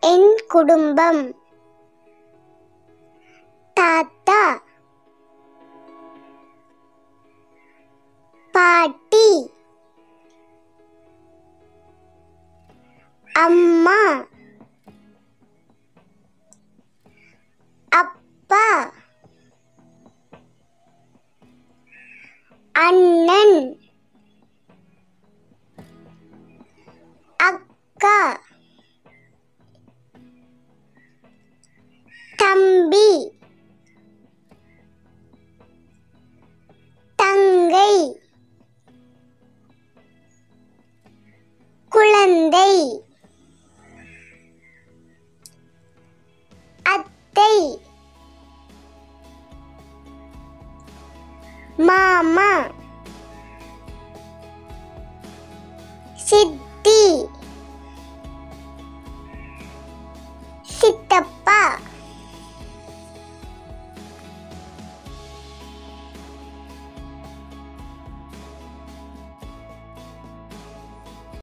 என் குடும்பம் தாத்தா பாட்டி அம்மா அப்பா அண்ணன் அக்கா தம்பி தங்கை குழந்தை அத்தை மாமா சித்தி சித்தப்பா